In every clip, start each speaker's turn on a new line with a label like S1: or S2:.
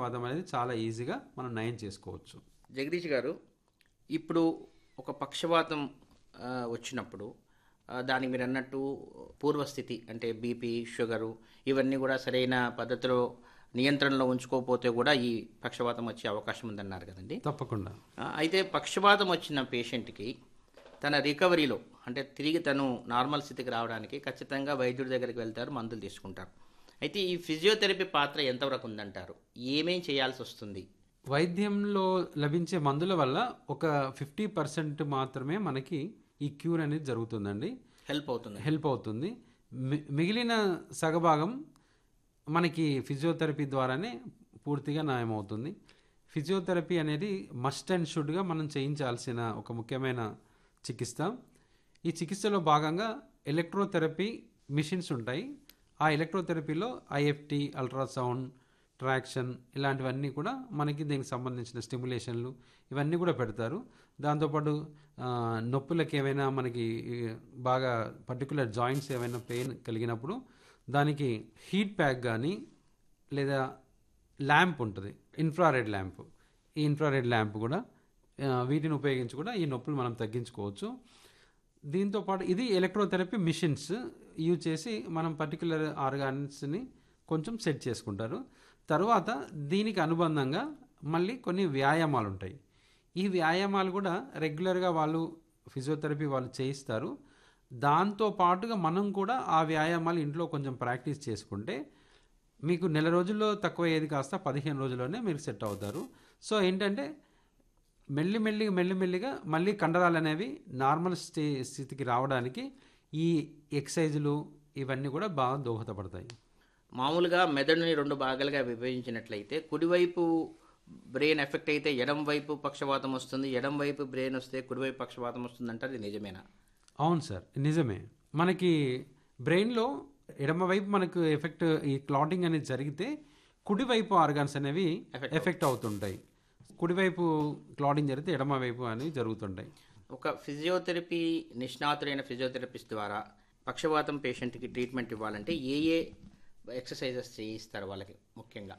S1: పక్షవాతం అనేది చాలా ఈజీగా మనం నయం చేసుకోవచ్చు
S2: జగదీష్ గారు ఇప్పుడు ఒక పక్షవాతం ఆ, వచ్చినప్పుడు ఆ, దానికి మీరు అన్నట్టు పూర్వస్థితి అంటే బీపీ షుగరు ఇవన్నీ కూడా సరైన పద్ధతిలో నియంత్రణలో ఉంచుకోకపోతే కూడా ఈ పక్షవాతం వచ్చే అవకాశం ఉందన్నారు కదండి
S1: తప్పకుండా
S2: ఆ, అయితే పక్షవాతం వచ్చిన పేషెంట్కి తన రికవరీలో అంటే తిరిగి తను నార్మల్ స్థితికి రావడానికి ఖచ్చితంగా వైద్యుడి దగ్గరికి వెళ్తారు మందులు తీసుకుంటారు అయితే ఈ ఫిజియోథెరపీ పాత్ర ఎంతవరకు ఉందంటారు ఏమేం చేయాల్సి వస్తుంది
S1: వైద్యంలో లభించే మందుల వల్ల ఒక ఫిఫ్టీ పర్సెంట్ మాత్రమే మనకి ఈ క్యూర్ అనేది జరుగుతుందండి
S2: హెల్ప్ అవుతుంది
S1: హెల్ప్ అవుతుంది మి- మిగిలిన సగభాగం మనకి ఫిజియోథెరపీ ద్వారానే పూర్తిగా నయమవుతుంది ఫిజియోథెరపీ అనేది మస్ట్ అండ్ షుడ్గా మనం చేయించాల్సిన ఒక ముఖ్యమైన చికిత్స ఈ చికిత్సలో భాగంగా ఎలక్ట్రోథెరపీ మిషన్స్ ఉంటాయి ఆ ఎలక్ట్రోథెరపీలో ఐఎఫ్టి అల్ట్రాసౌండ్ ట్రాక్షన్ ఇలాంటివన్నీ కూడా మనకి దీనికి సంబంధించిన స్టిమ్యులేషన్లు ఇవన్నీ కూడా పెడతారు దాంతోపాటు ఆ, నొప్పులకు ఏమైనా మనకి ఈ, బాగా పర్టికులర్ జాయింట్స్ ఏమైనా పెయిన్ కలిగినప్పుడు దానికి హీట్ ప్యాక్ కానీ లేదా ల్యాంప్ ఉంటుంది ఇన్ఫ్రారెడ్ ల్యాంప్ ఈ ఇన్ఫ్రారెడ్ ల్యాంప్ కూడా ఆ, వీటిని ఉపయోగించి కూడా ఈ నొప్పులు మనం తగ్గించుకోవచ్చు దీంతో పాటు ఇది ఎలక్ట్రోథెరపీ మిషన్స్ యూజ్ చేసి మనం పర్టికులర్ ఆర్గాన్స్ని కొంచెం సెట్ చేసుకుంటారు తర్వాత దీనికి అనుబంధంగా మళ్ళీ కొన్ని వ్యాయామాలు ఉంటాయి ఈ వ్యాయామాలు కూడా రెగ్యులర్గా వాళ్ళు ఫిజియోథెరపీ వాళ్ళు చేయిస్తారు దాంతో పాటుగా మనం కూడా ఆ వ్యాయామాలు ఇంట్లో కొంచెం ప్రాక్టీస్ చేసుకుంటే మీకు నెల రోజుల్లో తక్కువ ఏది కాస్త పదిహేను రోజుల్లోనే మీరు సెట్ అవుతారు సో ఏంటంటే మెల్లి మెల్లిగా మెల్లిమెల్లిగా మళ్ళీ కండరాలు అనేవి నార్మల్ స్టే స్థితికి రావడానికి ఈ ఎక్సర్సైజులు ఇవన్నీ కూడా బాగా దోహదపడతాయి
S2: మామూలుగా మెదడుని రెండు భాగాలుగా విభజించినట్లయితే కుడివైపు బ్రెయిన్ ఎఫెక్ట్ అయితే ఎడం వైపు పక్షవాతం వస్తుంది ఎడం వైపు బ్రెయిన్ వస్తే కుడివైపు పక్షవాతం వస్తుంది అంటారు ఇది నిజమేనా
S1: అవును సార్ నిజమే మనకి బ్రెయిన్లో ఎడమవైపు మనకు ఎఫెక్ట్ ఈ క్లాటింగ్ అనేది జరిగితే కుడివైపు ఆర్గాన్స్ అనేవి ఎఫెక్ట్ అవుతుంటాయి కుడివైపు క్లాటింగ్ జరిగితే ఎడమవైపు అనేవి జరుగుతుంటాయి
S2: ఒక ఫిజియోథెరపీ నిష్ణాతులైన ఫిజియోథెరపిస్ట్ ద్వారా పక్షవాతం పేషెంట్కి ట్రీట్మెంట్ ఇవ్వాలంటే ఏ ఏ ఎక్సర్సైజెస్ చేయిస్తారు వాళ్ళకి ముఖ్యంగా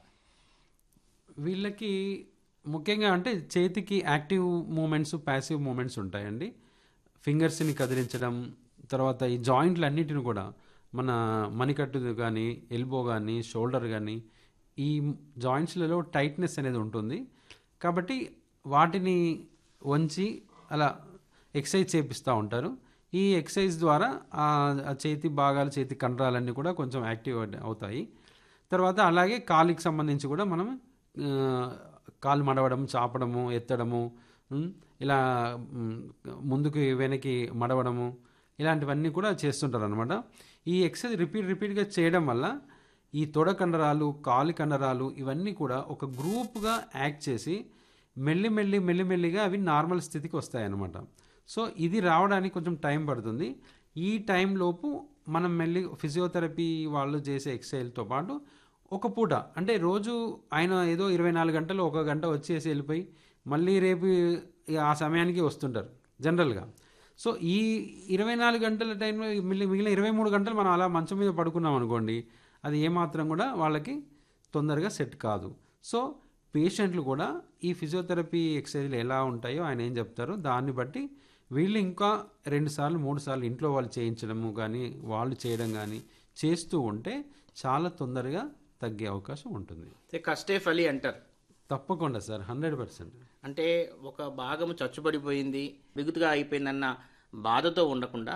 S1: వీళ్ళకి ముఖ్యంగా అంటే చేతికి యాక్టివ్ మూమెంట్స్ ప్యాసివ్ మూమెంట్స్ ఉంటాయండి ఫింగర్స్ని కదిలించడం తర్వాత ఈ జాయింట్లు అన్నిటిని కూడా మన మణికట్టు కానీ ఎల్బో కానీ షోల్డర్ కానీ ఈ జాయింట్స్లలో టైట్నెస్ అనేది ఉంటుంది కాబట్టి వాటిని వంచి అలా ఎక్సర్సైజ్ చేపిస్తూ ఉంటారు ఈ ఎక్సర్సైజ్ ద్వారా ఆ ఆ చేతి భాగాలు చేతి కండరాలన్నీ కూడా కొంచెం యాక్టివ్ అవుతాయి తర్వాత అలాగే కాలికి సంబంధించి కూడా మనం ఆ, కాలు మడవడం చాపడము ఎత్తడము ఉమ్, ఇలా ఉమ్, ముందుకు వెనక్కి మడవడము ఇలాంటివన్నీ కూడా చేస్తుంటారు అనమాట ఈ ఎక్సర్సైజ్ రిపీట్ రిపీట్గా చేయడం వల్ల ఈ తొడ కండరాలు కాలి కండరాలు ఇవన్నీ కూడా ఒక గ్రూప్గా యాక్ట్ చేసి మెల్లి మెల్లి మెల్లిమెల్లిగా అవి నార్మల్ స్థితికి వస్తాయన్నమాట సో ఇది రావడానికి కొంచెం టైం పడుతుంది ఈ టైం లోపు మనం మెల్లి ఫిజియోథెరపీ వాళ్ళు చేసే ఎక్సర్సైజ్తో పాటు ఒక పూట అంటే రోజు ఆయన ఏదో ఇరవై నాలుగు గంటలు ఒక గంట వచ్చేసి వెళ్ళిపోయి మళ్ళీ రేపు ఇక ఆ సమయానికి వస్తుంటారు జనరల్గా సో ఈ ఇరవై నాలుగు గంటల టైంలో మిగిలిన మిగిలిన ఇరవై మూడు గంటలు మనం అలా మంచం మీద పడుకున్నాం అనుకోండి అది ఏమాత్రం కూడా వాళ్ళకి తొందరగా సెట్ కాదు సో పేషెంట్లు కూడా ఈ ఫిజియోథెరపీ ఎక్సర్సైజ్లు ఎలా ఉంటాయో ఆయన ఏం చెప్తారో దాన్ని బట్టి వీళ్ళు ఇంకా రెండు సార్లు మూడు సార్లు ఇంట్లో వాళ్ళు చేయించడము కానీ వాళ్ళు చేయడం కానీ చేస్తూ ఉంటే చాలా తొందరగా తగ్గే అవకాశం ఉంటుంది
S2: అయితే కష్టే ఫలి అంటారు
S1: తప్పకుండా సార్ హండ్రెడ్ పర్సెంట్
S2: అంటే ఒక భాగం చచ్చుబడిపోయింది బిగుతుగా అయిపోయిందన్న బాధతో ఉండకుండా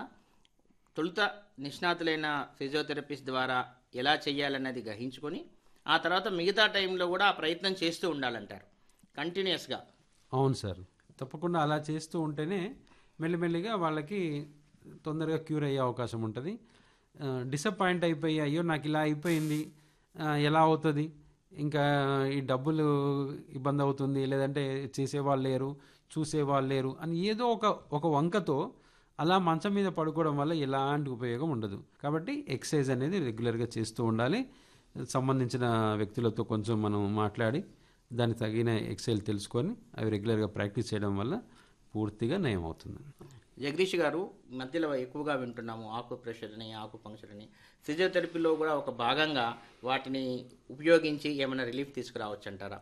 S2: తొలుత నిష్ణాతులైన ఫిజియోథెరపిస్ట్ ద్వారా ఎలా చేయాలన్నది గ్రహించుకొని ఆ తర్వాత మిగతా టైంలో కూడా ఆ ప్రయత్నం చేస్తూ ఉండాలంటారు కంటిన్యూస్గా
S1: అవును సార్ తప్పకుండా అలా చేస్తూ ఉంటేనే మెల్లిమెల్లిగా వాళ్ళకి తొందరగా క్యూర్ అయ్యే అవకాశం ఉంటుంది డిసప్పాయింట్ అయిపోయి అయ్యో నాకు ఇలా అయిపోయింది ఆ, ఎలా అవుతుంది ఇంకా ఈ డబ్బులు ఇబ్బంది అవుతుంది లేదంటే చేసేవాళ్ళు లేరు చూసేవాళ్ళు లేరు అని ఏదో ఒక ఒక వంకతో అలా మంచం మీద పడుకోవడం వల్ల ఎలాంటి ఉపయోగం ఉండదు కాబట్టి ఎక్సర్సైజ్ అనేది రెగ్యులర్గా చేస్తూ ఉండాలి సంబంధించిన వ్యక్తులతో కొంచెం మనం మాట్లాడి దానికి తగిన ఎక్సైల్ తెలుసుకొని అవి రెగ్యులర్గా ప్రాక్టీస్ చేయడం వల్ల పూర్తిగా నయం అవుతుంది
S2: జగదీష్ గారు మధ్యలో ఎక్కువగా వింటున్నాము ఆకు ప్రెషర్ అని ఆకు పంక్చర్ అని ఫిజియోథెరపీలో కూడా ఒక భాగంగా వాటిని ఉపయోగించి ఏమైనా రిలీఫ్ తీసుకురావచ్చు అంటారా